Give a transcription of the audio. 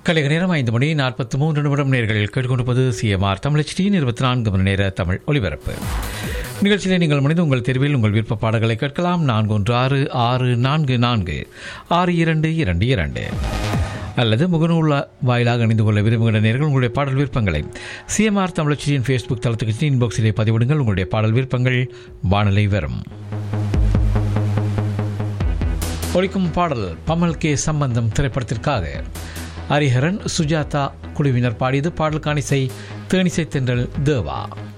கலைக நேரம் ஐந்து மணி நாற்பத்தி மூன்று நிமிடம் நேர்கள் கேட்டுக்கொண்டிருப்பது சிஎம்ஆர் தமிழச்சியின் இருபத்தி நான்கு மணி நேர தமிழ் ஒலிபரப்பு நிகழ்ச்சியிலே நீங்கள் முடிந்து உங்கள் தேர்வில் உங்கள் விருப்ப பாடல்களை கேட்கலாம் நான்கு ஒன்று ஆறு ஆறு நான்கு நான்கு ஆறு இரண்டு இரண்டு இரண்டு அல்லது முகநூல் வாயிலாக அணிந்து கொள்ள விரும்புகிற நேர்கள் உங்களுடைய பாடல் விருப்பங்களை சிஎம்ஆர் தமிழச்சியின் ஃபேஸ்புக் தளத்துக்கு இன்பாக்ஸிலே பதிவிடுங்கள் உங்களுடைய பாடல் விருப்பங்கள் வானலை வரும் ஒழிக்கும் பாடல் பமல் கே சம்பந்தம் திரைப்படத்திற்காக ஹரிஹரன் சுஜாதா குழுவினர் பாடியது பாடல் காணிசை தேனிசை தென்றல் தேவா